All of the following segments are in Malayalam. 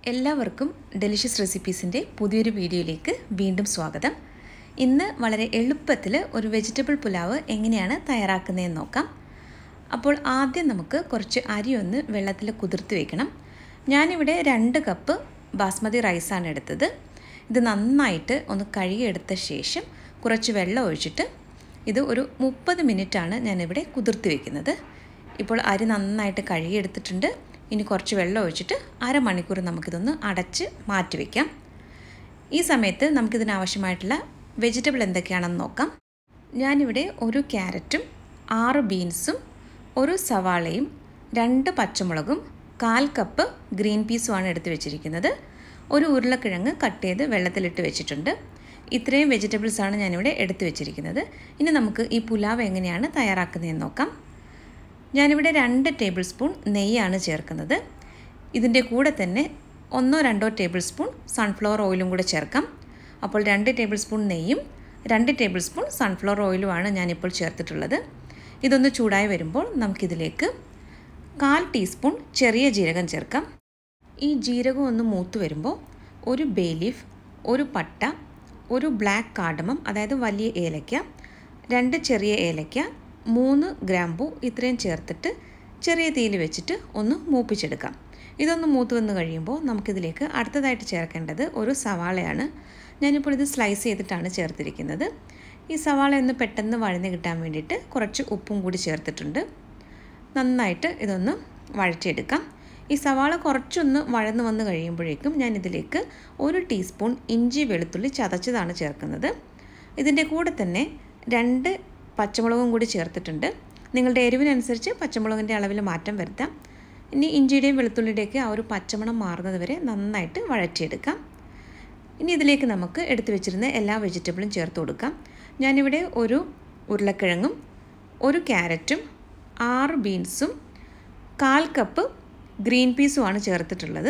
എല്ലാവർക്കും ഡെലിഷ്യസ് റെസിപ്പീസിൻ്റെ പുതിയൊരു വീഡിയോയിലേക്ക് വീണ്ടും സ്വാഗതം ഇന്ന് വളരെ എളുപ്പത്തിൽ ഒരു വെജിറ്റബിൾ പുലാവ് എങ്ങനെയാണ് തയ്യാറാക്കുന്നതെന്ന് നോക്കാം അപ്പോൾ ആദ്യം നമുക്ക് കുറച്ച് അരി ഒന്ന് വെള്ളത്തിൽ കുതിർത്ത് വെക്കണം ഞാനിവിടെ രണ്ട് കപ്പ് ബാസ്മതി റൈസാണ് എടുത്തത് ഇത് നന്നായിട്ട് ഒന്ന് കഴുകിയെടുത്ത ശേഷം കുറച്ച് വെള്ളം ഒഴിച്ചിട്ട് ഇത് ഒരു മുപ്പത് മിനിറ്റാണ് ഞാനിവിടെ കുതിർത്ത് വെക്കുന്നത് ഇപ്പോൾ അരി നന്നായിട്ട് കഴുകിയെടുത്തിട്ടുണ്ട് ഇനി കുറച്ച് വെള്ളം ഒഴിച്ചിട്ട് അരമണിക്കൂർ നമുക്കിതൊന്ന് അടച്ച് മാറ്റി വയ്ക്കാം ഈ സമയത്ത് നമുക്കിതിനാവശ്യമായിട്ടുള്ള വെജിറ്റബിൾ എന്തൊക്കെയാണെന്ന് നോക്കാം ഞാനിവിടെ ഒരു ക്യാരറ്റും ആറ് ബീൻസും ഒരു സവാളയും രണ്ട് പച്ചമുളകും കാൽ കപ്പ് ഗ്രീൻ പീസുമാണ് എടുത്ത് വെച്ചിരിക്കുന്നത് ഒരു ഉരുളക്കിഴങ്ങ് കട്ട് ചെയ്ത് വെള്ളത്തിലിട്ട് വെച്ചിട്ടുണ്ട് ഇത്രയും വെജിറ്റബിൾസാണ് ഞാനിവിടെ എടുത്ത് വെച്ചിരിക്കുന്നത് ഇനി നമുക്ക് ഈ പുലാവ് എങ്ങനെയാണ് തയ്യാറാക്കുന്നതെന്ന് നോക്കാം ഞാനിവിടെ രണ്ട് ടേബിൾ സ്പൂൺ നെയ്യാണ് ചേർക്കുന്നത് ഇതിൻ്റെ കൂടെ തന്നെ ഒന്നോ രണ്ടോ ടേബിൾ സ്പൂൺ സൺഫ്ലവർ ഓയിലും കൂടെ ചേർക്കാം അപ്പോൾ രണ്ട് ടേബിൾ സ്പൂൺ നെയ്യും രണ്ട് ടേബിൾ സ്പൂൺ സൺഫ്ലവർ ഓയിലുമാണ് ഞാനിപ്പോൾ ചേർത്തിട്ടുള്ളത് ഇതൊന്ന് ചൂടായി വരുമ്പോൾ നമുക്കിതിലേക്ക് കാൽ ടീസ്പൂൺ ചെറിയ ജീരകം ചേർക്കാം ഈ ജീരകം ഒന്ന് മൂത്ത് വരുമ്പോൾ ഒരു ബേ ലീഫ് ഒരു പട്ട ഒരു ബ്ലാക്ക് കാർഡമം അതായത് വലിയ ഏലയ്ക്ക രണ്ട് ചെറിയ ഏലയ്ക്ക മൂന്ന് ഗ്രാമ്പു ഇത്രയും ചേർത്തിട്ട് ചെറിയ തീയിൽ വെച്ചിട്ട് ഒന്ന് മൂപ്പിച്ചെടുക്കാം ഇതൊന്ന് മൂത്ത് വന്ന് കഴിയുമ്പോൾ നമുക്കിതിലേക്ക് അടുത്തതായിട്ട് ചേർക്കേണ്ടത് ഒരു സവാളയാണ് ഞാനിപ്പോൾ ഇത് സ്ലൈസ് ചെയ്തിട്ടാണ് ചേർത്തിരിക്കുന്നത് ഈ സവാള ഒന്ന് പെട്ടെന്ന് വഴന്ന് കിട്ടാൻ വേണ്ടിയിട്ട് കുറച്ച് ഉപ്പും കൂടി ചേർത്തിട്ടുണ്ട് നന്നായിട്ട് ഇതൊന്ന് വഴറ്റിയെടുക്കാം ഈ സവാള കുറച്ചൊന്ന് വഴന്ന് വന്ന് കഴിയുമ്പോഴേക്കും ഞാൻ ഇതിലേക്ക് ഒരു ടീസ്പൂൺ ഇഞ്ചി വെളുത്തുള്ളി ചതച്ചതാണ് ചേർക്കുന്നത് ഇതിൻ്റെ കൂടെ തന്നെ രണ്ട് പച്ചമുളകും കൂടി ചേർത്തിട്ടുണ്ട് നിങ്ങളുടെ എരിവിനനുസരിച്ച് പച്ചമുളകിൻ്റെ അളവിൽ മാറ്റം വരുത്താം ഇനി ഇഞ്ചിയുടെയും വെളുത്തുള്ളിയുടെയൊക്കെ ആ ഒരു പച്ചമണം മാറുന്നത് വരെ നന്നായിട്ട് വഴറ്റിയെടുക്കാം ഇനി ഇതിലേക്ക് നമുക്ക് എടുത്തു വെച്ചിരുന്ന എല്ലാ വെജിറ്റബിളും ചേർത്ത് കൊടുക്കാം ഞാനിവിടെ ഒരു ഉരുളക്കിഴങ്ങും ഒരു ക്യാരറ്റും ആറ് ബീൻസും കാൽ കപ്പ് ഗ്രീൻ പീസുമാണ് ചേർത്തിട്ടുള്ളത്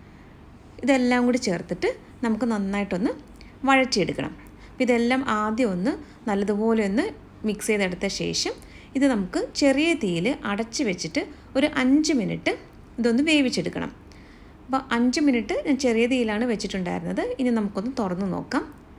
ഇതെല്ലാം കൂടി ചേർത്തിട്ട് നമുക്ക് നന്നായിട്ടൊന്ന് വഴറ്റിയെടുക്കണം അപ്പോൾ ഇതെല്ലാം ആദ്യം ഒന്ന് നല്ലതുപോലെ ഒന്ന് മിക്സ് ചെയ്തെടുത്ത ശേഷം ഇത് നമുക്ക് ചെറിയ തീയിൽ അടച്ച് വെച്ചിട്ട് ഒരു അഞ്ച് മിനിറ്റ് ഇതൊന്ന് വേവിച്ചെടുക്കണം അപ്പോൾ അഞ്ച് മിനിറ്റ് ഞാൻ ചെറിയ തീയിലാണ് വെച്ചിട്ടുണ്ടായിരുന്നത് ഇനി നമുക്കൊന്ന് തുറന്ന് നോക്കാം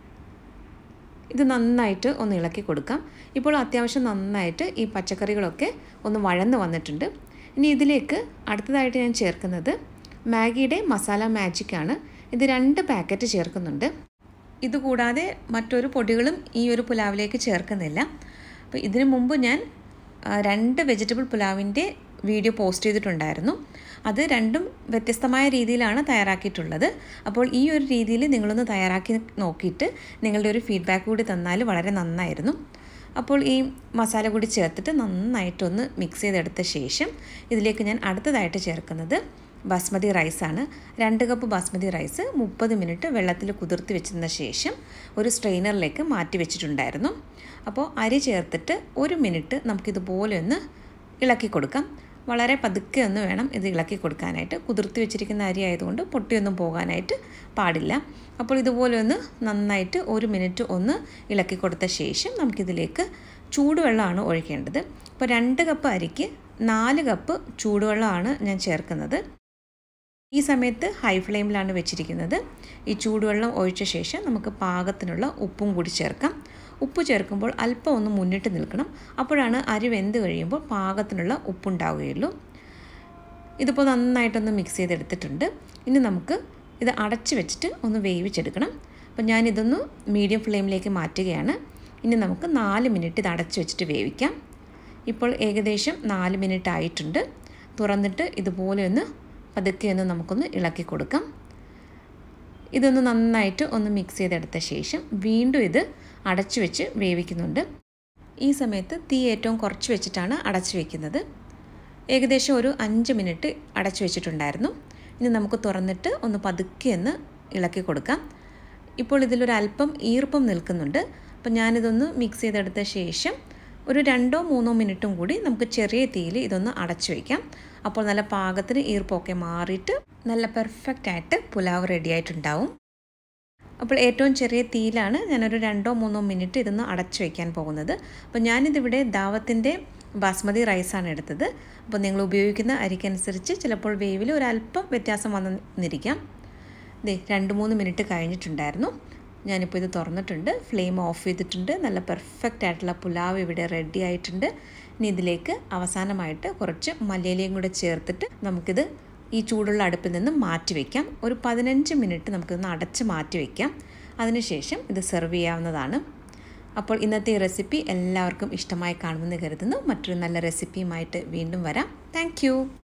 ഇത് നന്നായിട്ട് ഒന്ന് ഇളക്കി കൊടുക്കാം ഇപ്പോൾ അത്യാവശ്യം നന്നായിട്ട് ഈ പച്ചക്കറികളൊക്കെ ഒന്ന് വഴന്ന് വന്നിട്ടുണ്ട് ഇനി ഇതിലേക്ക് അടുത്തതായിട്ട് ഞാൻ ചേർക്കുന്നത് മാഗിയുടെ മസാല മാജിക്കാണ് ഇത് രണ്ട് പാക്കറ്റ് ചേർക്കുന്നുണ്ട് ഇതുകൂടാതെ മറ്റൊരു പൊടികളും ഈ ഒരു പുലാവിലേക്ക് ചേർക്കുന്നില്ല അപ്പോൾ ഇതിനു മുമ്പ് ഞാൻ രണ്ട് വെജിറ്റബിൾ പുലാവിൻ്റെ വീഡിയോ പോസ്റ്റ് ചെയ്തിട്ടുണ്ടായിരുന്നു അത് രണ്ടും വ്യത്യസ്തമായ രീതിയിലാണ് തയ്യാറാക്കിയിട്ടുള്ളത് അപ്പോൾ ഈ ഒരു രീതിയിൽ നിങ്ങളൊന്ന് തയ്യാറാക്കി നോക്കിയിട്ട് നിങ്ങളുടെ ഒരു ഫീഡ്ബാക്ക് കൂടി തന്നാൽ വളരെ നന്നായിരുന്നു അപ്പോൾ ഈ മസാല കൂടി ചേർത്തിട്ട് നന്നായിട്ടൊന്ന് മിക്സ് ചെയ്തെടുത്ത ശേഷം ഇതിലേക്ക് ഞാൻ അടുത്തതായിട്ട് ചേർക്കുന്നത് ബാസ്മതി റൈസാണ് രണ്ട് കപ്പ് ബാസ്മതി റൈസ് മുപ്പത് മിനിറ്റ് വെള്ളത്തിൽ കുതിർത്ത് വെച്ചതിന് ശേഷം ഒരു സ്ട്രെയിനറിലേക്ക് മാറ്റി വെച്ചിട്ടുണ്ടായിരുന്നു അപ്പോൾ അരി ചേർത്തിട്ട് ഒരു മിനിറ്റ് നമുക്കിതുപോലെ ഒന്ന് ഇളക്കി കൊടുക്കാം വളരെ പതുക്കെ ഒന്ന് വേണം ഇത് ഇളക്കി കൊടുക്കാനായിട്ട് കുതിർത്തി വെച്ചിരിക്കുന്ന അരി ആയതുകൊണ്ട് പൊട്ടിയൊന്നും പോകാനായിട്ട് പാടില്ല അപ്പോൾ ഇതുപോലെ ഒന്ന് നന്നായിട്ട് ഒരു മിനിറ്റ് ഒന്ന് ഇളക്കി കൊടുത്ത ശേഷം നമുക്കിതിലേക്ക് ചൂടുവെള്ളമാണ് ഒഴിക്കേണ്ടത് അപ്പോൾ രണ്ട് കപ്പ് അരിക്ക് നാല് കപ്പ് ചൂടുവെള്ളമാണ് ഞാൻ ചേർക്കുന്നത് ഈ സമയത്ത് ഹൈ ഫ്ലെയിമിലാണ് വെച്ചിരിക്കുന്നത് ഈ ചൂടുവെള്ളം ഒഴിച്ച ശേഷം നമുക്ക് പാകത്തിനുള്ള ഉപ്പും കൂടി ചേർക്കാം ഉപ്പ് ചേർക്കുമ്പോൾ അല്പം ഒന്ന് മുന്നിട്ട് നിൽക്കണം അപ്പോഴാണ് അരി വെന്ത് കഴിയുമ്പോൾ പാകത്തിനുള്ള ഉപ്പുണ്ടാവുകയുള്ളൂ ഇതിപ്പോൾ നന്നായിട്ടൊന്ന് മിക്സ് ചെയ്തെടുത്തിട്ടുണ്ട് ഇനി നമുക്ക് ഇത് അടച്ച് വെച്ചിട്ട് ഒന്ന് വേവിച്ചെടുക്കണം അപ്പോൾ ഞാനിതൊന്ന് മീഡിയം ഫ്ലെയിമിലേക്ക് മാറ്റുകയാണ് ഇനി നമുക്ക് നാല് മിനിറ്റ് ഇത് അടച്ച് വെച്ചിട്ട് വേവിക്കാം ഇപ്പോൾ ഏകദേശം നാല് മിനിറ്റ് ആയിട്ടുണ്ട് തുറന്നിട്ട് ഇതുപോലെ ഒന്ന് പതുക്കെ ഒന്ന് നമുക്കൊന്ന് ഇളക്കി കൊടുക്കാം ഇതൊന്ന് നന്നായിട്ട് ഒന്ന് മിക്സ് ചെയ്തെടുത്ത ശേഷം വീണ്ടും ഇത് അടച്ചു വെച്ച് വേവിക്കുന്നുണ്ട് ഈ സമയത്ത് തീ ഏറ്റവും കുറച്ച് വെച്ചിട്ടാണ് അടച്ചു വെക്കുന്നത് ഏകദേശം ഒരു അഞ്ച് മിനിറ്റ് അടച്ചു വെച്ചിട്ടുണ്ടായിരുന്നു ഇനി നമുക്ക് തുറന്നിട്ട് ഒന്ന് പതുക്കെ ഒന്ന് ഇളക്കി കൊടുക്കാം ഇപ്പോൾ ഇതിലൊരു അല്പം ഈർപ്പം നിൽക്കുന്നുണ്ട് അപ്പോൾ ഞാനിതൊന്ന് മിക്സ് ചെയ്തെടുത്ത ശേഷം ഒരു രണ്ടോ മൂന്നോ മിനിറ്റും കൂടി നമുക്ക് ചെറിയ തീയിൽ ഇതൊന്ന് അടച്ചു വയ്ക്കാം അപ്പോൾ നല്ല പാകത്തിന് ഈർപ്പമൊക്കെ മാറിയിട്ട് നല്ല പെർഫെക്റ്റ് ആയിട്ട് പുലാവ് റെഡി ആയിട്ടുണ്ടാവും അപ്പോൾ ഏറ്റവും ചെറിയ തീയിലാണ് ഞാനൊരു രണ്ടോ മൂന്നോ മിനിറ്റ് ഇതൊന്ന് അടച്ചു വയ്ക്കാൻ പോകുന്നത് അപ്പോൾ ഞാനിതിവിടെ ദാവത്തിൻ്റെ ബാസ്മതി റൈസാണ് എടുത്തത് അപ്പോൾ നിങ്ങൾ ഉപയോഗിക്കുന്ന അരിക്കനുസരിച്ച് ചിലപ്പോൾ വേവിൽ ഒരല്പം വ്യത്യാസം വന്നിരിക്കാം ദേ രണ്ട് മൂന്ന് മിനിറ്റ് കഴിഞ്ഞിട്ടുണ്ടായിരുന്നു ഞാനിപ്പോൾ ഇത് തുറന്നിട്ടുണ്ട് ഫ്ലെയിം ഓഫ് ചെയ്തിട്ടുണ്ട് നല്ല പെർഫെക്റ്റ് ആയിട്ടുള്ള പുലാവ് ഇവിടെ റെഡി ആയിട്ടുണ്ട് ഇനി ഇതിലേക്ക് അവസാനമായിട്ട് കുറച്ച് മല്ലിയിലയും കൂടെ ചേർത്തിട്ട് നമുക്കിത് ഈ ചൂടുള്ള അടുപ്പിൽ നിന്ന് മാറ്റി വയ്ക്കാം ഒരു പതിനഞ്ച് മിനിറ്റ് നമുക്കിതൊന്ന് അടച്ച് മാറ്റി വയ്ക്കാം അതിനുശേഷം ഇത് സെർവ് ചെയ്യാവുന്നതാണ് അപ്പോൾ ഇന്നത്തെ ഈ റെസിപ്പി എല്ലാവർക്കും ഇഷ്ടമായി കാണുമെന്ന് കരുതുന്നു മറ്റൊരു നല്ല റെസിപ്പിയുമായിട്ട് വീണ്ടും വരാം താങ്ക്